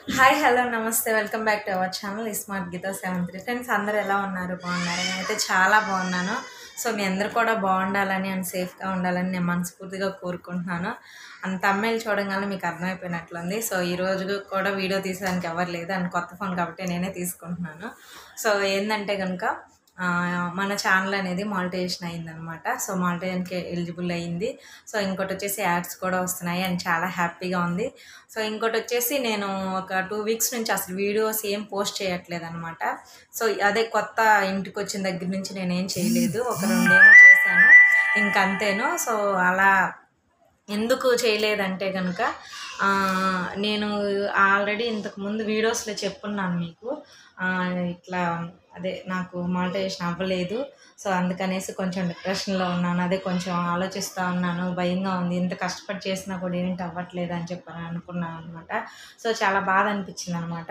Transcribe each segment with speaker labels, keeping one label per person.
Speaker 1: hi hello నమస్తే welcome back to our channel smart Geetha seven three friends అందరు ఎలా ఉన్నారు బాగున్నారు నేనైతే చాలా బాగున్నాను సో మీ అందరు కూడా బాగుండాలని అండ్ సేఫ్గా ఉండాలని నేను మనస్ఫూర్తిగా కోరుకుంటున్నాను అంత అమ్మాయిలు చూడగానే మీకు అర్థమైపోయినట్లుంది సో ఈ రోజు కూడా వీడియో తీసేదానికి ఎవరు లేదు అండ్ కొత్త ఫోన్ కాబట్టి నేనే తీసుకుంటున్నాను సో ఏంటంటే కనుక ఆ, మన ఛానల్ అనేది మానిటైజేషన్ అయిందనమాట సో మానిటైజేషన్కి ఎలిజిబుల్ అయ్యింది సో ఇంకోటి వచ్చేసి యాడ్స్ కూడా వస్తున్నాయి అండ్ చాలా హ్యాపీగా ఉంది సో ఇంకోటి వచ్చేసి నేను ఒక టూ వీక్స్ నుంచి అసలు వీడియోస్ ఏం పోస్ట్ చేయట్లేదు అనమాట సో అదే కొత్త ఇంటికి వచ్చిన దగ్గర నుంచి నేను ఏం చేయలేదు ఒక రెండేమో చేశాను ఇంకంతేను సో అలా ఎందుకు చేయలేదంటే కనుక ఆ, నేను ఆల్రెడీ ఇంతకు ముందు వీడియోస్లో చెప్పున్నాను మీకు ఆ, ఇట్లా అదే నాకు మానిటైజేషన్ అవ్వలేదు సో అందుకనేసి కొంచెం డిప్రెషన్లో ఉన్నాను అదే కొంచెం ఆలోచిస్తూ ఉన్నాను భయంగా ఉంది ఇంత కష్టపడి చేసినా కూడా ఏంటి అవ్వట్లేదు అని చెప్పి అనుకున్నాను అనమాట సో చాలా బాధ అనిపించింది అనమాట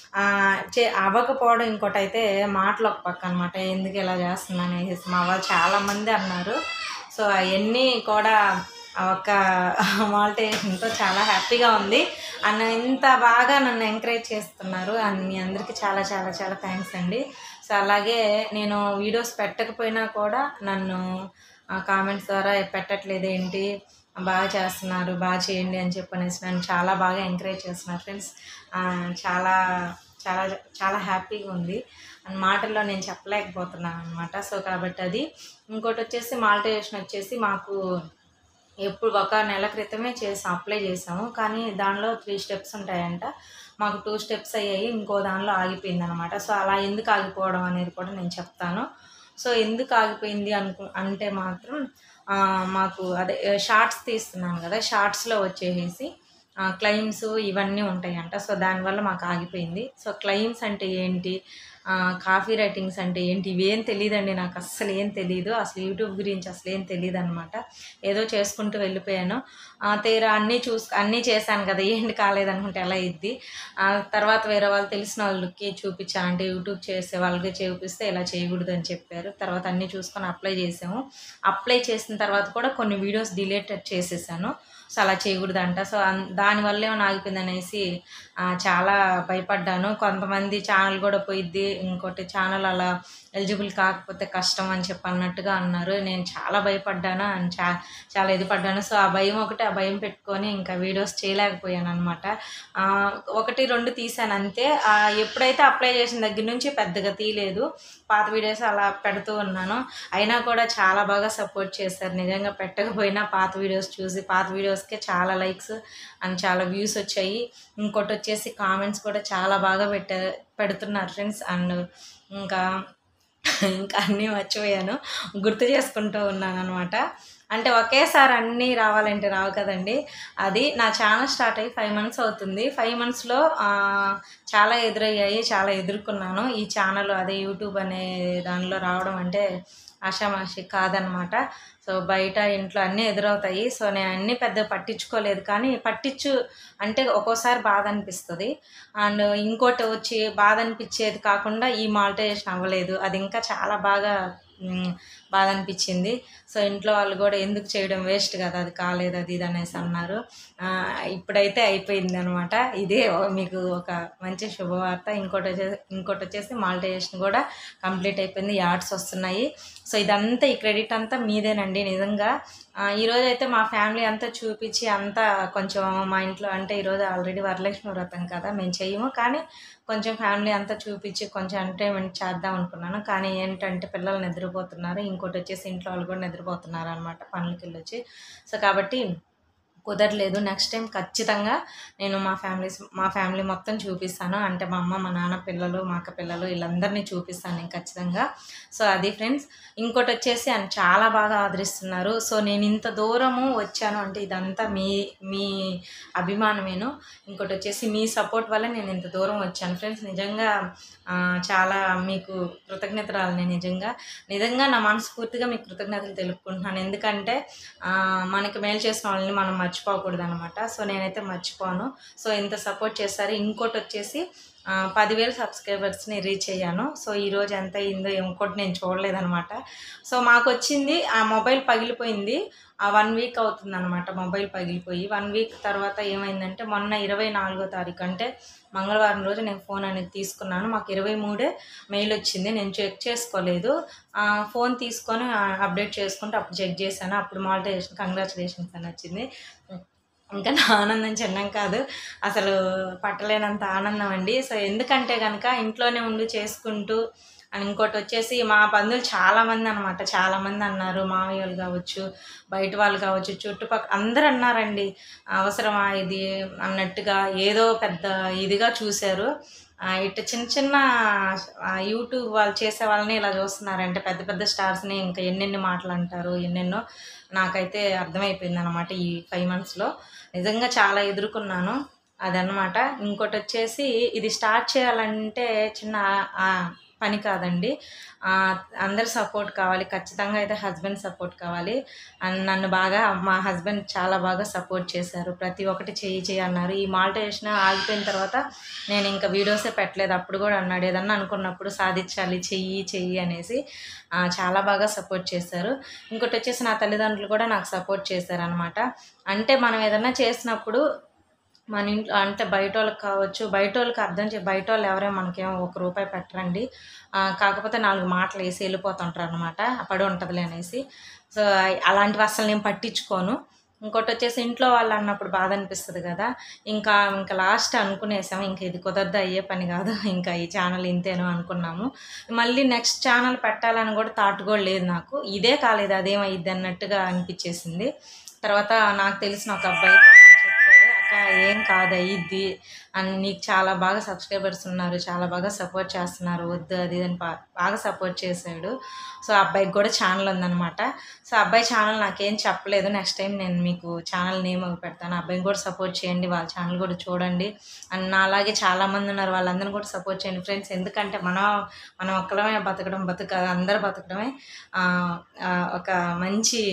Speaker 1: చే అవ్వకపోవడం ఇంకోటి అయితే మాటలు ఒక పక్క అనమాట ఎందుకు ఇలా చేస్తున్నాను అనేసి మా వాళ్ళు చాలామంది అన్నారు సో అవన్నీ కూడా ఆ ఒక్క మాల్టేషన్తో చాలా హ్యాపీగా ఉంది అన్న ఇంత బాగా నన్ను ఎంకరేజ్ చేస్తున్నారు అండ్ మీ అందరికీ చాలా చాలా చాలా థ్యాంక్స్ అండి సో అలాగే నేను వీడియోస్ పెట్టకపోయినా కూడా నన్ను కామెంట్స్ ద్వారా పెట్టట్లేదు ఏంటి బాగా చేస్తున్నారు బాగా చేయండి అని చెప్పనేసి నన్ను చాలా బాగా ఎంకరేజ్ చేస్తున్నారు ఫ్రెండ్స్ చాలా చాలా చాలా హ్యాపీగా ఉంది అండ్ మాటల్లో నేను చెప్పలేకపోతున్నాను అనమాట సో కాబట్టి అది ఇంకోటి వచ్చేసి మాల్టేషన్ వచ్చేసి మాకు ఎప్పుడు ఒక నెల క్రితమే చేసాం అప్లై చేసాము కానీ దానిలో త్రీ స్టెప్స్ ఉంటాయంట మాకు టూ స్టెప్స్ అయ్యాయి ఇంకో దానిలో ఆగిపోయింది అనమాట సో అలా ఎందుకు ఆగిపోవడం అనేది కూడా నేను చెప్తాను సో ఎందుకు ఆగిపోయింది అనుకు అంటే మాత్రం ఆ, మాకు అదే షార్ట్స్ తీస్తున్నాను కదా షార్ట్స్లో వచ్చేసి క్లెయిమ్స్ ఇవన్నీ ఉంటాయంట సో దానివల్ల మాకు ఆగిపోయింది సో క్లెయిమ్స్ అంటే ఏంటి కాఫీ రైటింగ్స్ అంటే ఏంటి ఇవేం తెలియదండి నాకు అస్సలు ఏం తెలియదు అసలు యూట్యూబ్ గురించి అసలు ఏం తెలియదు అనమాట ఏదో చేసుకుంటూ వెళ్ళిపోయాను ఆ, తీరా అన్నీ చూసు అన్నీ చేశాను కదా ఏంటి కాలేదనుకుంటే ఎలా ఇద్ది ఆ, తర్వాత వేరే వాళ్ళు తెలిసిన వాళ్ళకి చూపించా అంటే యూట్యూబ్ చేసే వాళ్ళకి చూపిస్తే ఇలా చేయకూడదు అని చెప్పారు తర్వాత అన్నీ చూసుకొని అప్లై చేసాము అప్లై చేసిన తర్వాత కూడా కొన్ని వీడియోస్ డిలీట్ చేసేసాను సో అలా చేయకూడదంట సో అన్- దానివల్ల ఏమైనా ఆగిపోయింది అనేసి ఆ, చాలా భయపడ్డాను కొంతమంది ఛానల్ కూడా పోయిద్ది ఇంకోటి ఛానల్ అలా ఎలిజిబుల్ కాకపోతే కష్టం అని చెప్పి అన్నట్టుగా అన్నారు నేను చాలా భయపడ్డాను అండ్ చా చాలా ఇది పడ్డాను సో ఆ భయం ఒకటి ఆ భయం పెట్టుకొని ఇంకా వీడియోస్ చేయలేకపోయాను అనమాట ఒకటి రెండు తీసాను అంతే ఆ, ఎప్పుడైతే అప్లై చేసిన దగ్గర నుంచి పెద్దగా తీయలేదు పాత వీడియోస్ అలా పెడుతూ ఉన్నాను అయినా కూడా చాలా బాగా సపోర్ట్ చేశారు నిజంగా పెట్టకపోయినా పాత వీడియోస్ చూసి పాత వీడియోస్కే చాలా లైక్స్ అండ్ చాలా వ్యూస్ వచ్చాయి ఇంకోటి వచ్చేసి కామెంట్స్ కూడా చాలా బాగా పెట్ట పెడుతున్నారు ఫ్రెండ్స్ అండ్ ఇంకా ఇంకా అన్నీ మర్చిపోయాను గుర్తు చేసుకుంటూ ఉన్నాను అనమాట అంటే ఒకేసారి అన్నీ రావాలంటే రావు కదండి అది నా ఛానల్ స్టార్ట్ అయ్యి ఫైవ్ మంత్స్ అవుతుంది ఫైవ్ మంత్స్లో చాలా ఎదురయ్యాయి చాలా ఎదుర్కొన్నాను ఈ ఛానల్ అదే యూట్యూబ్ అనే దానిలో రావడం అంటే ఆషామాషి కాదనమాట సో బయట ఇంట్లో అన్నీ ఎదురవుతాయి సో నేను అన్నీ పెద్ద పట్టించుకోలేదు కానీ పట్టించు అంటే ఒక్కోసారి బాధ అనిపిస్తుంది అండ్ ఇంకోటి వచ్చి బాధ అనిపించేది కాకుండా ఈ మాల్టైజేషన్ అవ్వలేదు అది ఇంకా చాలా బాగా మ్, బాధ అనిపించింది సో ఇంట్లో వాళ్ళు కూడా ఎందుకు చేయడం వేస్ట్ కదా అది కాలేదు అది ఇది అనేసి అన్నారు ఆ, ఇప్పుడైతే అయిపోయింది అనమాట ఇదే ఓ- మీకు ఒక మంచి శుభవార్త ఇంకోటి వచ్చేసి ఇంకోటి వచ్చేసి మాల్టైజేషన్ కూడా కంప్లీట్ అయిపోయింది యాడ్స్ వస్తున్నాయి సో ఇదంతా ఈ క్రెడిట్ అంతా మీదేనండి నిజంగా ఆ, ఈరోజు అయితే మా ఫ్యామిలీ అంతా చూపించి అంతా కొంచెం మా ఇంట్లో అంటే ఈరోజు ఆల్రెడీ వరలక్ష్మి వ్రతం కదా మేము చెయ్యము కానీ కొంచెం ఫ్యామిలీ అంతా చూపించి కొంచెం ఎంటర్టైన్మెంట్ చేద్దాం అనుకున్నాను కానీ ఏంటంటే పిల్లలు నిద్రపోతున్నారు ఇంకోటి వచ్చేసి ఇంట్లో వాళ్ళు కూడా నిద్రపోతున్నారు అనమాట పనులకి వెళ్ళొచ్చి సో కాబట్టి కుదరలేదు నెక్స్ట్ టైం ఖచ్చితంగా నేను మా ఫ్యామిలీ మా ఫ్యామిలీ మొత్తం చూపిస్తాను అంటే మా అమ్మ మా నాన్న పిల్లలు మా అక్క పిల్లలు వీళ్ళందరినీ చూపిస్తాను నేను ఖచ్చితంగా సో అది ఫ్రెండ్స్ ఇంకోటి వచ్చేసి ఆయన చాలా బాగా ఆదరిస్తున్నారు సో నేను ఇంత దూరము వచ్చాను అంటే ఇదంతా మీ మీ అభిమానమేను ఇంకోటి వచ్చేసి మీ సపోర్ట్ వల్ల నేను ఇంత దూరం వచ్చాను ఫ్రెండ్స్ నిజంగా ఆ, చాలా మీకు కృతజ్ఞతరాలు నేను నిజంగా నిజంగా నా మనస్ఫూర్తిగా మీకు కృతజ్ఞతలు తెలుపుకుంటున్నాను ఎందుకంటే ఆ, మనకి మేలు చేసిన వాళ్ళని మనం మర్చిపోకూడదు అనమాట సో నేనైతే మర్చిపోను సో ఇంత సపోర్ట్ చేస్తారు ఇంకోటి వచ్చేసి ఆ, పదివేలు సబ్స్క్రైబర్స్ని రీచ్ అయ్యాను సో ఈరోజు ఎంత అయిందో ఇంకోటి నేను చూడలేదనమాట సో మాకు వచ్చింది ఆ మొబైల్ పగిలిపోయింది ఆ వన్ వీక్ అవుతుంది అనమాట మొబైల్ పగిలిపోయి వన్ వీక్ తర్వాత ఏమైందంటే మొన్న ఇరవై నాలుగో తారీఖు అంటే మంగళవారం రోజు నేను ఫోన్ అనేది తీసుకున్నాను మాకు ఇరవై మూడే మెయిల్ వచ్చింది నేను చెక్ చేసుకోలేదు ఆ, ఫోన్ తీసుకొని ఆ, అప్డేట్ చేసుకుంటే అప్పుడు చెక్ చేశాను అప్పుడు మాల్టేషన్ కంగ్రాచులేషన్స్ అని వచ్చింది ఇంకా నా ఆనందం చిన్నం కాదు అసలు పట్టలేనంత ఆనందం అండి సో ఎందుకంటే కనుక ఇంట్లోనే ఉండి చేసుకుంటూ అండ్ ఇంకోటి వచ్చేసి మా బంధువులు చాలామంది అనమాట చాలామంది అన్నారు మామయ్య వాళ్ళు కావచ్చు బయట వాళ్ళు కావచ్చు చుట్టుపక్కల అందరు అన్నారండి అవసరమా ఇది అన్నట్టుగా ఏదో పెద్ద ఇదిగా చూశారు ఆ, ఇట్లా చిన్న చిన్న ఆ, యూట్యూబ్ వాళ్ళు చేసే వాళ్ళని ఇలా చూస్తున్నారంటే పెద్ద పెద్ద స్టార్స్ని ఇంకా ఎన్నెన్ని మాటలు అంటారు ఎన్నెన్నో నాకైతే అర్థమైపోయింది అనమాట ఈ ఫైవ్ మంత్స్లో నిజంగా చాలా ఎదుర్కొన్నాను అదనమాట ఇంకోటి వచ్చేసి ఇది స్టార్ట్ చేయాలంటే చిన్న ఆ, పని కాదండి ఆ, అందరి సపోర్ట్ కావాలి ఖచ్చితంగా అయితే హస్బెండ్ సపోర్ట్ కావాలి అండ్ నన్ను బాగా మా హస్బెండ్ చాలా బాగా సపోర్ట్ చేశారు ప్రతి ఒక్కటి చెయ్యి చెయ్యి అన్నారు ఈ మాల్టేషన్ ఆగిపోయిన తర్వాత నేను ఇంకా వీడియోసే పెట్టలేదు అప్పుడు కూడా అన్నాడు ఏదన్నా అనుకున్నప్పుడు సాధించాలి చెయ్యి చెయ్యి అనేసి ఆ, చాలా బాగా సపోర్ట్ చేశారు ఇంకోటి వచ్చేసి నా తల్లిదండ్రులు కూడా నాకు సపోర్ట్ చేశారు అనమాట అంటే మనం ఏదన్నా చేసినప్పుడు మన ఇంట్లో అంటే బయట వాళ్ళకి కావచ్చు బయట వాళ్ళకి అర్థం చే బయట వాళ్ళు ఎవరైనా మనకేమో ఒక రూపాయి పెట్టరండి ఆ, కాకపోతే నాలుగు మాటలు వేసి వెళ్ళిపోతుంటారు అనమాట పడి ఉంటుందిలే అనేసి సో అలాంటివి అసలు నేను పట్టించుకోను ఇంకోటి వచ్చేసి ఇంట్లో వాళ్ళు అన్నప్పుడు బాధ అనిపిస్తుంది కదా ఇంకా ఇంకా లాస్ట్ అనుకునేసాం ఇంకా ఇది కుదరదు అయ్యే పని కాదు ఇంకా ఈ ఛానల్ ఇంతేనో అనుకున్నాము మళ్ళీ నెక్స్ట్ ఛానల్ పెట్టాలని కూడా థాట్ కూడా లేదు నాకు ఇదే కాలేదు అదేమైద్ది అన్నట్టుగా అనిపించేసింది తర్వాత నాకు తెలిసిన ఒక అబ్బాయి పాపం చెప్పాడు అక్క ఏం కాదు అయ్యిద్ది అని నీకు చాలా బాగా సబ్స్క్రైబర్స్ ఉన్నారు చాలా బాగా సపోర్ట్ చేస్తున్నారు వద్దు అది ఇది అని బా- బాగా సపోర్ట్ చేశాడు సో ఆ అబ్బాయికి కూడా ఛానల్ ఉందన్నమాట సో ఆ అబ్బాయి ఛానల్ నాకేం చెప్పలేదు నెక్స్ట్ టైం నేను మీకు ఛానల్ నేమ్ అవి పెడతాను ఆ అబ్బాయిని కూడా సపోర్ట్ చేయండి వాళ్ళ ఛానల్ కూడా చూడండి అండ్ నా అలాగే చాలామంది ఉన్నారు వాళ్ళందరిని కూడా సపోర్ట్ చేయండి ఫ్రెండ్స్ ఎందుకంటే మనం మనం ఒక్కడమే బతకడం బతుక అందరూ బతకడమే ఆ, ఆ, ఒక మంచి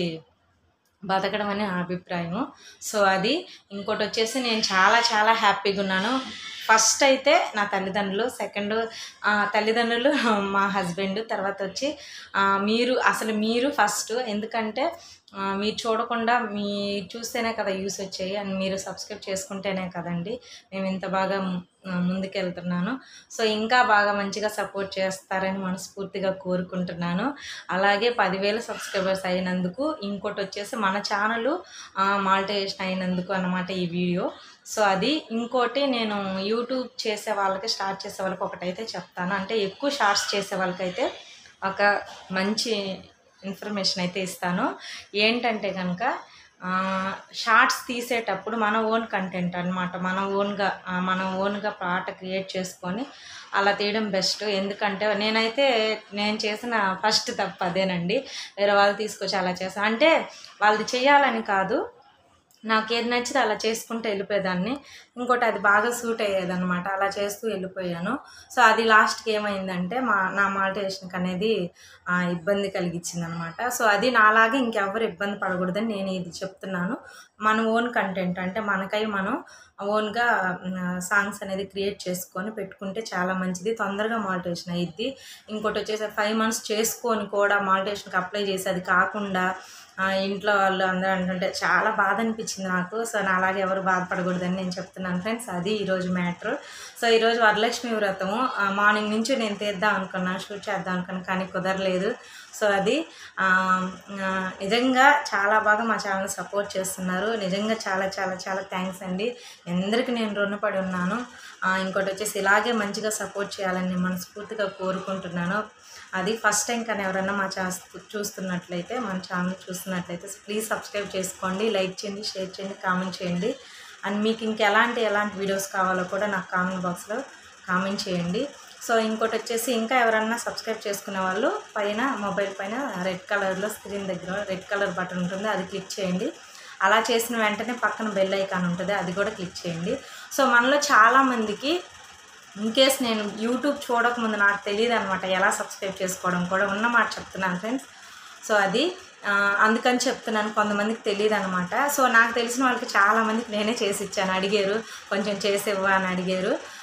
Speaker 1: బతకడం అనే నా అభిప్రాయము సో అది ఇంకోటి వచ్చేసి నేను చాలా చాలా హ్యాపీగా ఉన్నాను ఫస్ట్ అయితే నా తల్లిదండ్రులు సెకండ్ తల్లిదండ్రులు మా హస్బెండ్ తర్వాత వచ్చి ఆ, మీరు అసలు మీరు ఫస్ట్ ఎందుకంటే ఆ, మీరు చూడకుండా మీ చూస్తేనే కదా యూస్ వచ్చాయి అండ్ మీరు సబ్స్క్రైబ్ చేసుకుంటేనే కదండి మేము ఇంత బాగా ము- ఆ, ముందుకెళ్తున్నాను సో ఇంకా బాగా మంచిగా సపోర్ట్ చేస్తారని మనస్ఫూర్తిగా కోరుకుంటున్నాను అలాగే పదివేల సబ్స్క్రైబర్స్ అయినందుకు ఇంకోటి వచ్చేసి మన ఛానల్ మాల్టేషన్ అయినందుకు అన్నమాట ఈ వీడియో సో అది ఇంకోటి నేను యూట్యూబ్ చేసే వాళ్ళకి స్టార్ట్ చేసే వాళ్ళకి ఒకటైతే చెప్తాను అంటే ఎక్కువ షార్ట్స్ చేసే వాళ్ళకైతే ఒక మంచి ఇన్ఫర్మేషన్ అయితే ఇస్తాను ఏంటంటే కనుక షార్ట్స్ తీసేటప్పుడు మన ఓన్ కంటెంట్ అన్నమాట మన ఓన్గా మన ఓన్గా పాట క్రియేట్ చేసుకొని అలా తీయడం బెస్ట్ ఎందుకంటే నేనైతే నేను చేసిన ఫస్ట్ తప్పు అదేనండి వేరే వాళ్ళు తీసుకొచ్చి అలా చేస్తాను అంటే వాళ్ళది చేయాలని కాదు నాకు ఏది నచ్చితే అలా చేసుకుంటూ వెళ్ళిపోయేదాన్ని ఇంకోటి అది బాగా సూట్ అయ్యేదన్నమాట అలా చేస్తూ వెళ్ళిపోయాను సో అది లాస్ట్కి ఏమైందంటే మా నా మాల్టేషన్కి అనేది ఆ, ఇబ్బంది కలిగించింది అనమాట సో అది నాలాగే ఇంకెవ్వరు ఇబ్బంది పడకూడదని నేను ఇది చెప్తున్నాను మన ఓన్ కంటెంట్ అంటే మనకై మనం ఓన్గా సాంగ్స్ అనేది క్రియేట్ చేసుకొని పెట్టుకుంటే చాలా మంచిది తొందరగా మాల్టేషన్ అయ్యిద్ది ఇంకోటి వచ్చేసి ఫైవ్ మంత్స్ చేసుకొని కూడా మాల్టేషన్కి అప్లై చేసి అది కాకుండా ఆ, ఇంట్లో వాళ్ళు అందరూ అంటుంటే చాలా బాధ అనిపించింది నాకు సో నా అలాగే ఎవరు బాధపడకూడదని నేను చెప్తున్నాను ఫ్రెండ్స్ అది ఈరోజు మ్యాటర్ సో ఈరోజు వరలక్ష్మి వ్రతము ఆ, మార్నింగ్ నుంచి నేను తీద్దాం అనుకున్నాను షూట్ చేద్దాం అనుకున్నాను కానీ కుదరలేదు సో అది ఆ, ఆ, నిజంగా చాలా బాగా మా ఛానల్ సపోర్ట్ చేస్తున్నారు నిజంగా చాలా చాలా చాలా థ్యాంక్స్ అండి అందరికీ నేను రుణపడి ఉన్నాను ఆ, ఇంకోటి వచ్చేసి ఇలాగే మంచిగా సపోర్ట్ చేయాలని నేను మనస్ఫూర్తిగా కోరుకుంటున్నాను అది ఫస్ట్ టైం కానీ ఎవరైనా మా ఛానల్ చూస్తున్నట్లయితే మన ఛానల్ చూస్తున్నట్లయితే ప్లీజ్ సబ్స్క్రైబ్ చేసుకోండి లైక్ చేయండి షేర్ చేయండి కామెంట్ చేయండి అండ్ మీకు ఇంకెలాంటి ఎలాంటి వీడియోస్ కావాలో కూడా నాకు కామెంట్ బాక్స్లో కామెంట్ చేయండి సో ఇంకోటి వచ్చేసి ఇంకా ఎవరన్నా సబ్స్క్రైబ్ చేసుకునే వాళ్ళు పైన మొబైల్ పైన రెడ్ కలర్లో స్క్రీన్ దగ్గర రెడ్ కలర్ బటన్ ఉంటుంది అది క్లిక్ చేయండి అలా చేసిన వెంటనే పక్కన బెల్ ఐకాన్ ఉంటుంది అది కూడా క్లిక్ చేయండి సో మనలో చాలామందికి ఇన్ కేస్ నేను యూట్యూబ్ చూడకముందు నాకు తెలియదు అనమాట ఎలా సబ్స్క్రైబ్ చేసుకోవడం కూడా ఉన్న మాట చెప్తున్నాను ఫ్రెండ్స్ సో అది ఆ, అందుకని చెప్తున్నాను కొంతమందికి తెలియదు అనమాట సో నాకు తెలిసిన వాళ్ళకి చాలామందికి నేనే చేసి ఇచ్చాను అడిగారు కొంచెం చేసి ఇవ్వ అని అడిగారు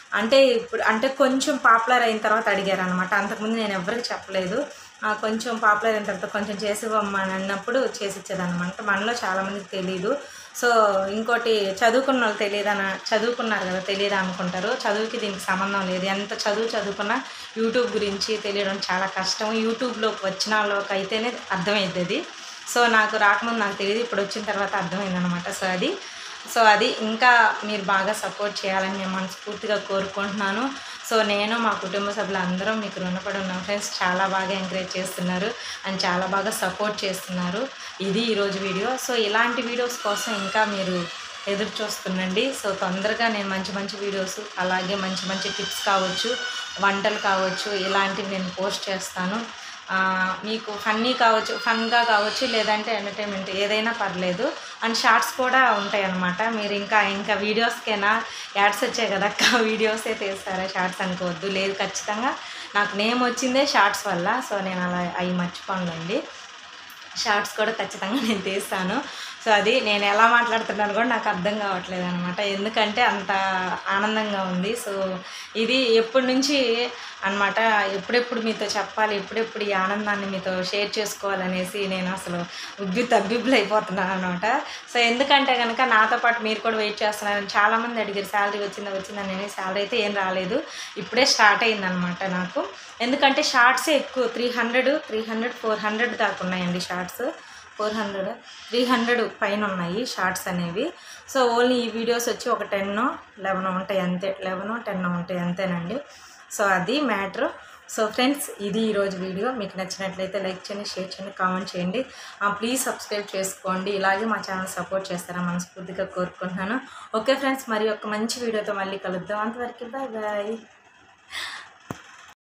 Speaker 1: అంటే ఇప్పుడు అంటే కొంచెం పాపులర్ అయిన తర్వాత అడిగారు అనమాట అంతకుముందు నేను ఎవరికి చెప్పలేదు ఆ, కొంచెం పాపులర్ అయిన తర్వాత కొంచెం చేసి ఇవ్వమ్మని అన్నప్పుడు చేసి ఇచ్చేదన్నమాట మనలో చాలామందికి తెలియదు సో ఇంకోటి చదువుకున్న వాళ్ళు తెలియదు అని చదువుకున్నారు కదా తెలియదు అనుకుంటారు చదువుకి దీనికి సంబంధం లేదు ఎంత చదువు చదువుకున్నా యూట్యూబ్ గురించి తెలియడం చాలా కష్టం యూట్యూబ్లోకి వచ్చిన వాళ్ళకి అయితేనే అర్థమైద్ది అది సో నాకు రాకముందు నాకు తెలియదు ఇప్పుడు వచ్చిన తర్వాత అర్థమైందనమాట సో అది సో అది ఇంకా మీరు బాగా సపోర్ట్ చేయాలని నేను మనస్ఫూర్తిగా కోరుకుంటున్నాను సో నేను మా కుటుంబ సభ్యులు అందరం మీకు రుణపడి ఉన్నాం ఫ్రెండ్స్ చాలా బాగా ఎంకరేజ్ చేస్తున్నారు అండ్ చాలా బాగా సపోర్ట్ చేస్తున్నారు ఇది ఈరోజు వీడియో సో ఇలాంటి వీడియోస్ కోసం ఇంకా మీరు ఎదురు చూస్తుండండి సో తొందరగా నేను మంచి మంచి వీడియోస్ అలాగే మంచి మంచి టిప్స్ కావచ్చు వంటలు కావచ్చు ఇలాంటివి నేను పోస్ట్ చేస్తాను ఆ, మీకు ఫన్నీ కావచ్చు ఫన్గా కావచ్చు లేదంటే ఎంటర్టైన్మెంట్ ఏదైనా పర్లేదు అండ్ షార్ట్స్ కూడా ఉంటాయి అన్నమాట మీరు ఇంకా ఇంకా వీడియోస్కైనా యాడ్స్ వచ్చాయి కదా అక్క వీడియోసే తీస్తారా షార్ట్స్ అనుకోవద్దు లేదు ఖచ్చితంగా నాకు నేమ్ వచ్చిందే షార్ట్స్ వల్ల సో నేను అలా అవి మర్చిపోనులేండి షార్ట్స్ కూడా ఖచ్చితంగా నేను తీస్తాను సో అది నేను ఎలా మాట్లాడుతున్నాను కూడా నాకు అర్థం కావట్లేదు అనమాట ఎందుకంటే అంత ఆనందంగా ఉంది సో ఇది ఎప్పటి నుంచి అనమాట ఎప్పుడెప్పుడు మీతో చెప్పాలి ఎప్పుడెప్పుడు ఈ ఆనందాన్ని మీతో షేర్ చేసుకోవాలనేసి నేను అసలు ఉబ్బి తబ్బిబ్బులు అయిపోతున్నాను అనమాట సో ఎందుకంటే కనుక నాతో పాటు మీరు కూడా వెయిట్ చేస్తున్నారు చాలామంది అడిగారు శాలరీ వచ్చిందా వచ్చిందని నేను శాలరీ అయితే ఏం రాలేదు ఇప్పుడే స్టార్ట్ అయిందనమాట నాకు ఎందుకంటే షార్ట్సే ఎక్కువ three hundred three hundred four hundred దాకా ఉన్నాయండి shorts four hundred three hundred పైన ఉన్నాయి షార్ట్స్ అనేవి సో ఓన్లీ ఈ వీడియోస్ వచ్చి ఒక టెన్ లెవెన్ ఉంటాయి అంతే లెవెన్ టెన్ ఉంటాయి అంతేనండి సో అది మ్యాటర్ సో ఫ్రెండ్స్ ఇది ఈరోజు వీడియో మీకు నచ్చినట్లయితే లైక్ చేయండి షేర్ చేయండి కామెంట్ చేయండి ప్లీజ్ సబ్స్క్రైబ్ చేసుకోండి ఇలాగే మా ఛానల్ సపోర్ట్ చేస్తారని మనస్ఫూర్తిగా కోరుకుంటున్నాను ఓకే ఫ్రెండ్స్ మరి ఒక మంచి వీడియోతో మళ్ళీ కలుద్దాం అంతవరకు బాయ్ బాయ్